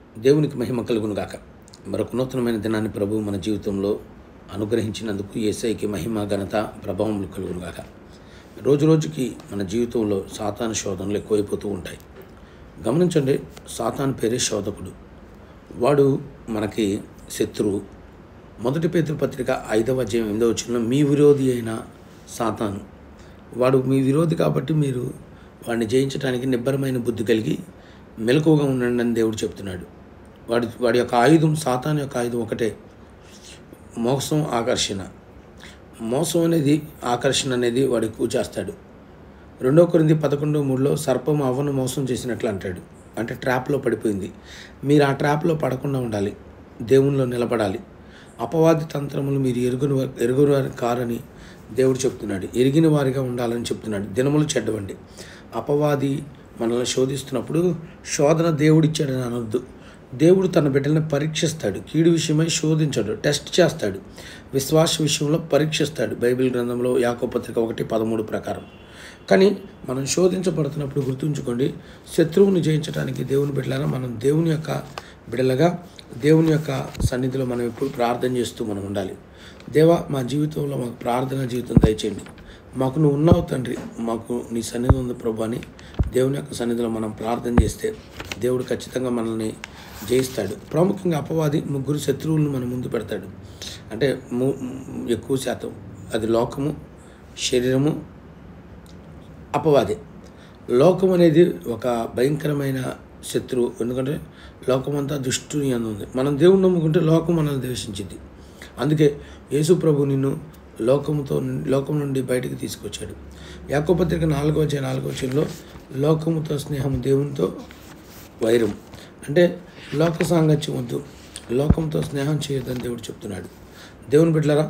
దేవునికి మహిమ కలుగును గాక మరొక నూతనమైన దినాన్ని ప్రభు మన జీవితంలో అనుగ్రహించినందుకు ఏసైకి మహిమ ఘనత ప్రభావములు కలుగును గాక రోజు రోజుకి మన జీవితంలో సాతాను శోధనలు ఎక్కువైపోతూ ఉంటాయి గమనించండి సాతాను పేరే శోధకుడు వాడు మనకి శత్రువు మొదటి పేతురు పత్రిక ఐదవ అధ్యాయం ఎనిమిదవ వచ్చిన మీ విరోధి అయిన సాతాను వాడు మీ విరోధి కాబట్టి మీరు వాడిని జయించడానికి నిబ్బరమైన బుద్ధి కలిగి మెలకువగా ఉండండి అని దేవుడు చెప్తున్నాడు వాడి వాడి యొక్క ఆయుధం సాతాన్ యొక్క ఆయుధం ఒకటే మోసం ఆకర్షణ మోసం అనేది ఆకర్షణ అనేది వాడు ఎక్కువ చేస్తాడు రెండో కొరింది పదకొండు మూడులో సర్పం అవ్వను మోసం చేసినట్లు అంటాడు అంటే ట్రాప్లో పడిపోయింది మీరు ఆ ట్రాప్లో పడకుండా ఉండాలి దేవునిలో నిలబడాలి అపవాది తంత్రములు మీరు ఎరుగుని ఎరుగురు కారని దేవుడు చెప్తున్నాడు ఎరిగిన వారిగా ఉండాలని చెప్తున్నాడు దినములు చెడ్డవండి అపవాది మనల్ని శోధిస్తున్నప్పుడు శోధన దేవుడిచ్చాడని అనొద్దు దేవుడు తన బిడ్డల్ని పరీక్షిస్తాడు కీడు విషయమై శోధించాడు టెస్ట్ చేస్తాడు విశ్వాస విషయంలో పరీక్షిస్తాడు బైబిల్ గ్రంథంలో యాకోపత్రిక ఒకటి పదమూడు ప్రకారం కానీ మనం శోధించబడుతున్నప్పుడు గుర్తుంచుకోండి శత్రువుని జయించడానికి దేవుని బిడ్డలారా మనం దేవుని యొక్క బిడ్డలుగా దేవుని యొక్క సన్నిధిలో మనం ఎప్పుడు ప్రార్థన చేస్తూ మనం ఉండాలి దేవా మా జీవితంలో మాకు ప్రార్థన జీవితం దయచేయండి మాకు నువ్వు ఉన్నావు తండ్రి మాకు నీ సన్నిధి ఉంది ప్రభు అని దేవుని యొక్క సన్నిధిలో మనం ప్రార్థన చేస్తే దేవుడు ఖచ్చితంగా మనల్ని జయిస్తాడు ప్రాముఖ్యంగా అపవాది ముగ్గురు శత్రువులను మన ముందు పెడతాడు అంటే ము- ఎక్కువ శాతం అది లోకము శరీరము అపవాది లోకం అనేది ఒక భయంకరమైన శత్రువు ఎందుకంటే లోకమంతా దుష్టుని అందు ఉంది మనం దేవుని నమ్ముకుంటే లోకం మనల్ని ద్వేషించింది అందుకే యేసు ప్రభు నిన్ను లోకముతో లోకం నుండి బయటికి తీసుకొచ్చాడు యాకోపత్రిక నాలుగో వచ్చే నాలుగో వచ్చంలో లోకముతో స్నేహం దేవునితో వైరం అంటే లోక సాంగత్యం వద్దు లోకంతో స్నేహం చేయొద్దని దేవుడు చెప్తున్నాడు దేవుని బిడ్డలారా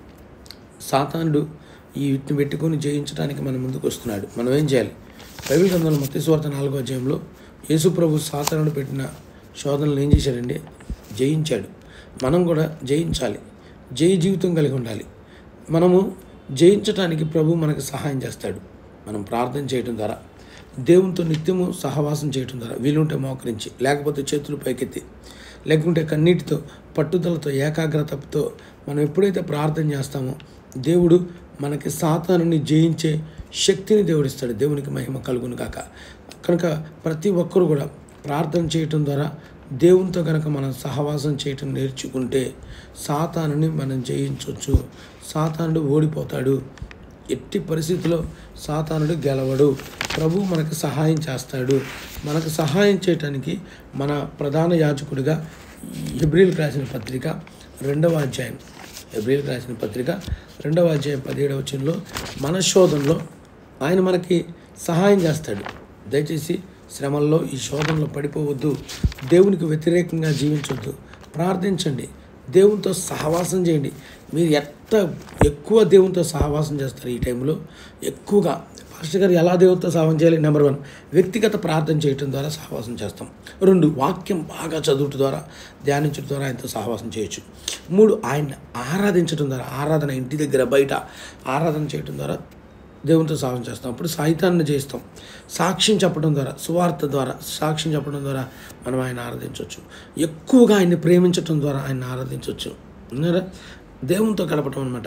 సాతానుడు ఈ వీటిని పెట్టుకొని జయించడానికి మన ముందుకు వస్తున్నాడు మనం ఏం చేయాలి బైబిల్ గ్రంథంలో మత్తి స్వార్థ నాలుగో అధ్యాయంలో యేసు ప్రభు సాతానుడు పెట్టిన శోధనలు ఏం చేశాడండి జయించాడు మనం కూడా జయించాలి జయ జీవితం కలిగి ఉండాలి మనము జయించడానికి ప్రభు మనకు సహాయం చేస్తాడు మనం ప్రార్థన చేయడం ద్వారా దేవునితో నిత్యము సహవాసం చేయడం ద్వారా వీలుంటే మోకరించి లేకపోతే చేతులు పైకెత్తి లేకుంటే కన్నీటితో పట్టుదలతో ఏకాగ్రతతో మనం ఎప్పుడైతే ప్రార్థన చేస్తామో దేవుడు మనకి సాతానుని జయించే శక్తిని దేవుడిస్తాడు దేవునికి మహిమ కలుగును కాక కనుక ప్రతి ఒక్కరు కూడా ప్రార్థన చేయటం ద్వారా దేవునితో కనుక మనం సహవాసం చేయటం నేర్చుకుంటే సాతానుని మనం జయించవచ్చు సాతానుడు ఓడిపోతాడు ఎట్టి పరిస్థితిలో సాతానుడు గెలవడు ప్రభు మనకు సహాయం చేస్తాడు మనకు సహాయం చేయటానికి మన ప్రధాన యాజకుడిగా హెబ్రిల్ రాసిన పత్రిక రెండవ అధ్యాయం హెబ్రిల్ రాసిన పత్రిక రెండవ అధ్యాయం పదిహేడవ వచనంలో మన శోధనలో ఆయన మనకి సహాయం చేస్తాడు దయచేసి శ్రమల్లో ఈ శోధనలో పడిపోవద్దు దేవునికి వ్యతిరేకంగా జీవించవద్దు ప్రార్థించండి దేవునితో సహవాసం చేయండి మీరు ఎంత ఎక్కువ దేవునితో సహవాసం చేస్తారు ఈ టైంలో ఎక్కువగా పాస్టర్ గారు ఎలా దేవునితో సహవాసం చేయాలి నెంబర్ వన్ వ్యక్తిగత ప్రార్థన చేయటం ద్వారా సహవాసం చేస్తాం రెండు వాక్యం బాగా చదువుట ద్వారా ధ్యానించడం ద్వారా ఆయనతో సహవాసం చేయొచ్చు మూడు ఆయన ఆరాధించడం ద్వారా ఆరాధన ఇంటి దగ్గర బయట ఆరాధన చేయటం ద్వారా దేవునితో సహాయం చేస్తాం అప్పుడు సాహిత్యాన్ని చేస్తాం సాక్ష్యం చెప్పడం ద్వారా సువార్త ద్వారా సాక్ష్యం చెప్పడం ద్వారా మనం ఆయన ఆరాధించవచ్చు ఎక్కువగా ఆయన్ని ప్రేమించడం ద్వారా ఆయన ఆరాధించవచ్చు ఉన్నారా దేవునితో గడపటం అనమాట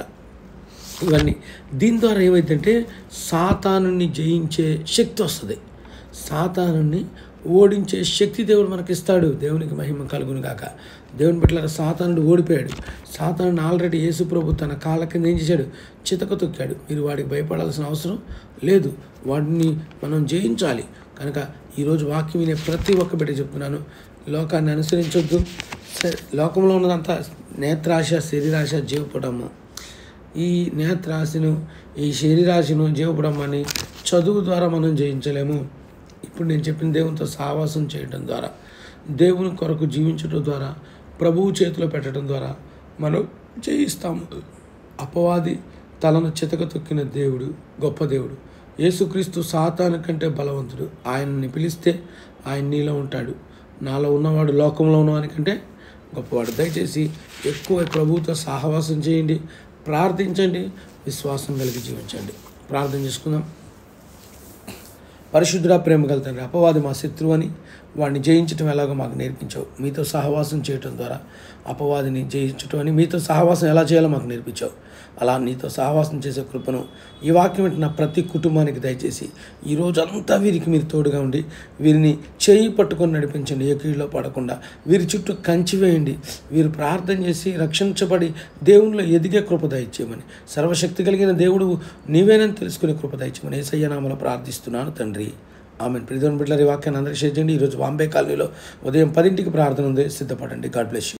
ఇవన్నీ దీని ద్వారా ఏమైందంటే సాతానుని జయించే శక్తి వస్తుంది సాతానుని ఓడించే శక్తి దేవుడు మనకి ఇస్తాడు దేవునికి మహిమ కలుగును కాక దేవుని బిడ్డల సాతానుడు ఓడిపోయాడు సాతానుడు ఆల్రెడీ యేసు ప్రభు తన కాళ్ళ కింద ఏం చేశాడు చితక తొక్కాడు మీరు వాడికి భయపడాల్సిన అవసరం లేదు వాడిని మనం జయించాలి కనుక ఈరోజు వాక్యం వినే ప్రతి ఒక్క బిడ్డ చెప్తున్నాను లోకాన్ని అనుసరించొద్దు స- లోకంలో ఉన్నదంతా నేత్రాశ శరీరాశ జీవపడము ఈ నేత్రాశను ఈ శరీరాశను జీవపడమని చదువు ద్వారా మనం జయించలేము ఇప్పుడు నేను చెప్పిన దేవునితో సావాసం చేయడం ద్వారా దేవుని కొరకు జీవించడం ద్వారా ప్రభువు చేతిలో పెట్టడం ద్వారా మనం జయిస్తాము అపవాది తలను చితక తొక్కిన దేవుడు గొప్ప దేవుడు యేసుక్రీస్తు సాతాను కంటే బలవంతుడు ఆయన్ని పిలిస్తే ఆయన నీలో ఉంటాడు నాలో ఉన్నవాడు లోకంలో ఉన్నవానికంటే గొప్పవాడు దయచేసి ఎక్కువ ప్రభువుతో సహవాసం చేయండి ప్రార్థించండి విశ్వాసం కలిగి జీవించండి ప్రార్థన చేసుకుందాం పరిశుద్ధుడా ప్రేమ గల తండ్రి అపవాది మా శత్రువు అని వాడిని జయించడం ఎలాగో మాకు నేర్పించావు మీతో సహవాసం చేయటం ద్వారా అపవాదిని జయించటం అని మీతో సహవాసం ఎలా చేయాలో మాకు నేర్పించావు అలా నీతో సహవాసం చేసే కృపను ఈ వాక్యం వింటున్న ప్రతి కుటుంబానికి దయచేసి ఈ రోజు అంతా వీరికి మీరు తోడుగా ఉండి వీరిని చేయి పట్టుకొని నడిపించండి ఏ కీళ్ళలో పడకుండా వీరి చుట్టూ కంచి వేయండి వీరు ప్రార్థన చేసి రక్షించబడి దేవునిలో ఎదిగే కృప దయచేయమని సర్వశక్తి కలిగిన దేవుడు నీవేనని తెలుసుకునే కృప దయచేయమని ఏసయ్యనామలో ప్రార్థిస్తున్నాను తండ్రి ఆమె ప్రిధోన్ బిడ్డల ఈ వాక్యాన్ని అందరికీ షేర్ చేయండి ఈరోజు బాంబే కాలనీలో ఉదయం పదింటికి ప్రార్థన ఉంది సిద్ధపడండి గాడ్ బ్లెస్ యూ